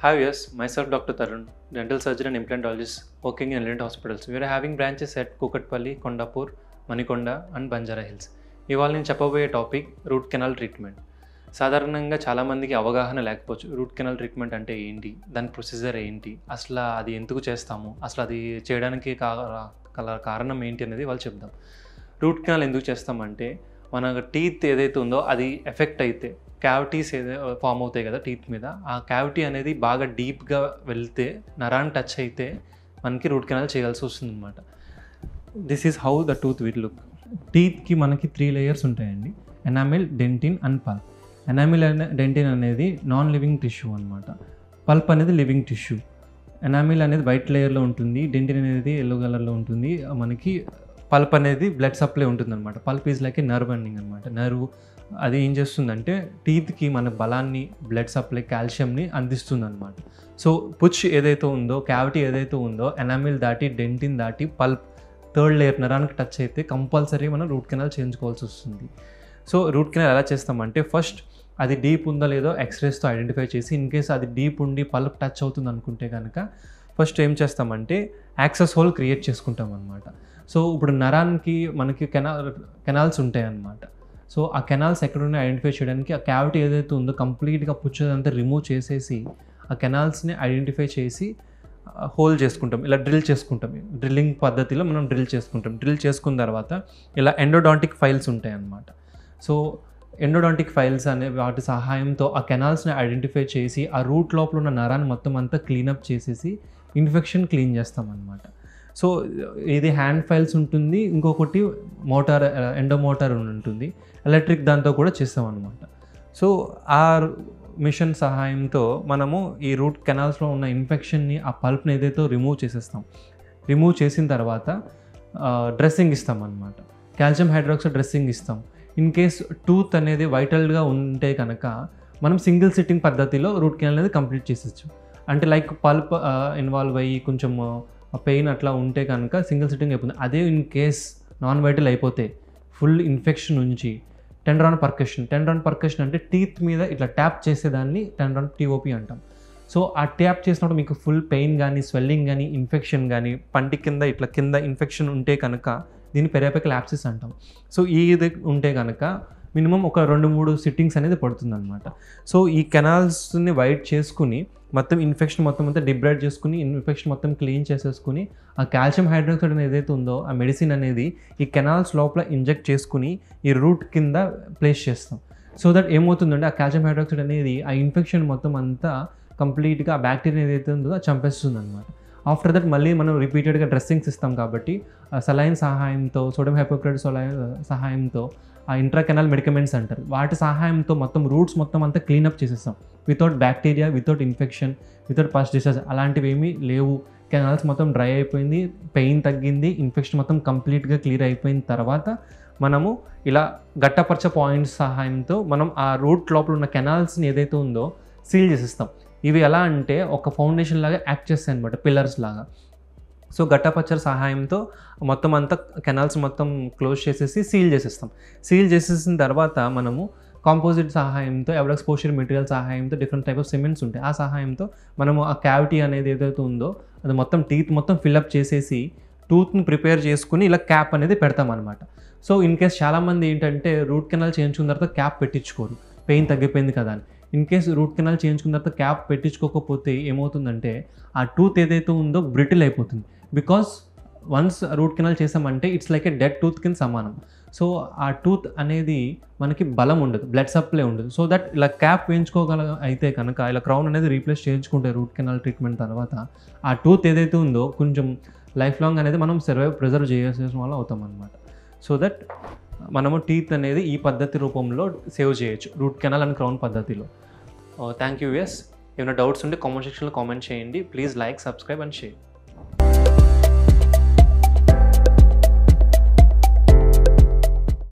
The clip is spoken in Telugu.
Hi, yes, myself Dr. Tarun, dental surgeon and implantologist working in Elite Hospitals. We are having branches at Kukatpalli, Kondapur, Manikonda and Banjara Hills. ఇవాళ నేను చెప్పబోయే టాపిక్ రూట్ కెనాల్ ట్రీట్మెంట్ సాధారణంగా చాలామందికి అవగాహన లేకపోవచ్చు రూట్ కెనాల్ ట్రీట్మెంట్ అంటే ఏంటి దాని ప్రొసీజర్ ఏంటి అసలు అది ఎందుకు చేస్తాము అసలు అది చేయడానికి కా- గల కారణం ఏంటి అనేది వాళ్ళు చెప్దాం రూట్ కెనాల్ ఎందుకు చేస్తామంటే మన టీత్ ఏదైతే ఉందో అది ఎఫెక్ట్ అయితే క్యావిటీస్ ఏదైతే ఫామ్ అవుతాయి కదా టీత్ మీద ఆ క్యావిటీ అనేది బాగా డీప్గా వెళ్తే నరాన్ని టచ్ అయితే మనకి రూట్ కెనాల్ చేయాల్సి వస్తుంది అనమాట this is how the tooth will look టీత్కి మనకి త్రీ లేయర్స్ ఉంటాయండి enamel dentin and pulp enamel అనే డెంటిన్ అనేది నాన్ లివింగ్ టిష్యూ అనమాట పల్ప్ అనేది లివింగ్ టిష్యూ ఎనామిల్ అనేది వైట్ లేయర్లో ఉంటుంది డెంటిన్ అనేది ఎల్లో కలర్లో ఉంటుంది మనకి పల్ప్ అనేది బ్లడ్ సప్లై ఉంటుంది అనమాట pulp is like a nerve ending అనమాట నర్వ్ అది ఏం చేస్తుందంటే టీత్కి మన బలాన్ని బ్లడ్ సప్లై కాల్షియంని అందిస్తుంది అనమాట సో పుచ్ ఏదైతే ఉందో క్యావిటీ ఏదైతే ఉందో ఎనామిల్ దాటి డెంటిన్ దాటి పల్ప్ థర్డ్ లేయర్ నరానికి టచ్ అయితే కంపల్సరీ మనం రూట్ కెనాల్ చేయించుకోవాల్సి వస్తుంది సో రూట్ కెనాల్ ఎలా చేస్తామంటే ఫస్ట్ అది డీప్ ఉందో లేదో ఎక్స్రేస్తో ఐడెంటిఫై చేసి ఇన్ కేస్ అది డీప్ ఉండి పల్ప్ టచ్ అవుతుంది అనుకుంటే కనుక ఫస్ట్ ఏం చేస్తామంటే యాక్సెస్ హోల్ క్రియేట్ చేసుకుంటాం అనమాట సో ఇప్పుడు నరానికి మనకి కెనాల్ కెనాల్స్ ఉంటాయి అన్నమాట సో ఆ కెనాల్స్ ఎక్కడున్నాయో ఐడెంటిఫై చేయడానికి ఆ క్యావిటీ ఏదైతే ఉందో కంప్లీట్గా పుచ్చదంతా రిమూవ్ చేసేసి ఆ కెనాల్స్ని ఐడెంటిఫై చేసి హోల్ చేసుకుంటాం ఇలా డ్రిల్ చేసుకుంటాం డ్రిల్లింగ్ పద్ధతిలో మనం డ్రిల్ చేసుకుంటాం డ్రిల్ చేసుకున్న తర్వాత ఇలా ఎండోడాంటిక్ ఫైల్స్ ఉంటాయి అన్నమాట సో ఎండోడాంటిక్ ఫైల్స్ అనే వాటి సహాయంతో ఆ కెనాల్స్ని ఐడెంటిఫై చేసి ఆ రూట్ లోపల ఉన్న నరాన్ని మొత్తం అంతా క్లీనప్ చేసేసి ఇన్ఫెక్షన్ క్లీన్ చేస్తాం అన్నమాట సో ఇది హ్యాండ్ ఫైల్స్ ఉంటుంది ఇంకొకటి మోటార్ ఎండో మోటార్ ఉంటుంది ఎలక్ట్రిక్ దాంతో కూడా చేస్తాం అనమాట సో ఆ మిషన్ సహాయంతో మనము ఈ రూట్ కెనాల్స్లో ఉన్న ఇన్ఫెక్షన్ని ఆ పల్ప్ని ఏదైతే రిమూవ్ చేసేస్తాం రిమూవ్ చేసిన తర్వాత డ్రెస్సింగ్ ఇస్తాం అనమాట కాల్షియం హైడ్రాక్సైడ్ డ్రెస్సింగ్ ఇస్తాం ఇన్ కేస్ టూత్ అనేది వైటల్గా ఉంటే కనుక మనం సింగిల్ సిట్టింగ్ పద్ధతిలో రూట్ కెనాల్ అనేది కంప్లీట్ చేసేచ్చు అంటే లైక్ పల్ప్ ఇన్వాల్వ్ అయ్యి కొంచెం పెయిన్ అట్లా ఉంటే కనుక సింగిల్ సిట్టింగ్ అయిపోతుంది అదే ఇన్ కేస్ నాన్ వైటల్ అయిపోతే ఫుల్ ఇన్ఫెక్షన్ ఉంచి టెండ్రాన్ పర్కషన్ టెండ్రాన్ పర్కషన్ అంటే టీత్ మీద ఇట్లా ట్యాప్ చేసేదాన్ని టెండ్రాన్ టీఓపీ అంటాం సో ఆ ట్యాప్ చేసినప్పుడు మీకు ఫుల్ పెయిన్ కానీ స్వెల్లింగ్ కానీ ఇన్ఫెక్షన్ కానీ పంటి కింద ఇట్లా కింద ఇన్ఫెక్షన్ ఉంటే కనుక దీన్ని పెరాపికల్ యాప్సిస్ అంటాం సో ఈ ఇది ఉంటే కనుక మినిమం ఒక రెండు మూడు సిట్టింగ్స్ అనేది పడుతుందన్నమాట సో ఈ కెనాల్స్ని వైట్ చేసుకుని మొత్తం ఇన్ఫెక్షన్ మొత్తం అంతా డిబ్రైడ్ చేసుకుని ఇన్ఫెక్షన్ మొత్తం క్లీన్ చేసేసుకుని ఆ కాల్షియం హైడ్రాక్సైడ్ అనేది ఏదైతే ఉందో ఆ మెడిసిన్ అనేది ఈ కెనాల్స్ లోపల ఇంజెక్ట్ చేసుకుని ఈ రూట్ కింద ప్లేస్ చేస్తాం సో దట్ ఏమవుతుందంటే ఆ కాల్షియం హైడ్రాక్సైడ్ అనేది ఆ ఇన్ఫెక్షన్ మొత్తం అంతా కంప్లీట్గా ఆ బ్యాక్టీరియా ఏదైతే ఉందో అది చంపేస్తుంది అనమాట ఆఫ్టర్ దట్ మళ్ళీ మనం రిపీటెడ్గా డ్రెస్సింగ్స్ ఇస్తాం కాబట్టి సలైన్ సహాయంతో సోడియం హైపోక్రైడ్ సొలైన్ సహాయంతో ఆ ఇంట్రాకెనాల్ మెడికమెంట్స్ అంటారు వాటి సహాయంతో మొత్తం రూట్స్ మొత్తం అంతా క్లీనప్ చేసేస్తాం without bacteria without infection without pus disease అలాంటివి ఏమీ లేవు కెనాల్స్ మొత్తం డ్రై అయిపోయింది పెయిన్ తగ్గింది ఇన్ఫెక్షన్ మొత్తం కంప్లీట్గా క్లియర్ అయిపోయిన తర్వాత మనము ఇలా గట్టపరచ పాయింట్స్ సహాయంతో మనం ఆ రూట్ లోపల ఉన్న కెనాల్స్ని ఏదైతే ఉందో సీల్ చేసేస్తాం ఇవి ఎలా అంటే ఒక ఫౌండేషన్ లాగా యాక్ట్ చేస్తాయి అనమాట పిల్లర్స్ లాగా సో గట్టపచ్చర్ సహాయంతో మొత్తం అంతా కెనాల్స్ మొత్తం క్లోజ్ చేసేసి సీల్ చేసేస్తాం సీల్ చేసేసిన తర్వాత మనము కాంపోజిట్ సహాయంతో ఎవరెక్స్ పోషర్ మెటీరియల్ సహాయంతో డిఫరెంట్ టైప్ ఆఫ్ సిమెంట్స్ ఉంటాయి ఆ సహాయంతో మనము ఆ క్యావిటీ అనేది ఏదైతే ఉందో అది మొత్తం టీత్ మొత్తం ఫిల్అప్ చేసేసి టూత్ని ప్రిపేర్ చేసుకుని ఇలా క్యాప్ అనేది పెడతాం అనమాట సో ఇన్ కేస్ చాలామంది ఏంటంటే రూట్ కెనాల్ చేయించుకున్న తర్వాత క్యాప్ పెట్టించుకోరు పెయిన్ తగ్గిపోయింది కదా అని ఇన్ కేస్ రూట్ కెనాల్ చేయించుకున్న తర్వాత క్యాప్ పెట్టించుకోకపోతే ఏమవుతుందంటే ఆ టూత్ ఏదైతే ఉందో బ్రిటిల్ అయిపోతుంది బికాస్ వన్స్ రూట్ కెనాల్ చేసామంటే it's like a dead tooth కింద సమానం సో ఆ టూత్ అనేది మనకి బలం ఉండదు బ్లడ్ సప్లై ఉండదు సో దట్ ఇలా క్యాప్ వేయించుకోగల అయితే కనుక ఇలా క్రౌన్ అనేది రీప్లేస్ చేయించుకుంటే రూట్ కెనాల్ ట్రీట్మెంట్ తర్వాత ఆ టూత్ ఏదైతే ఉందో కొంచెం లైఫ్ లాంగ్ అనేది మనం సర్వైవ్ ప్రిజర్వ్ చేయాల్సిన వల్ల అవుతాం అనమాట సో దట్ మనము టీత్ అనేది ఈ పద్ధతి రూపంలో సేవ్ చేయొచ్చు రూట్ కెనాల్ అండ్ క్రౌన్ పద్ధతిలో థ్యాంక్ యూ ఎస్ ఏమైనా డౌట్స్ ఉంటే కామెంట్ సెక్షన్లో కామెంట్ చేయండి please like subscribe and share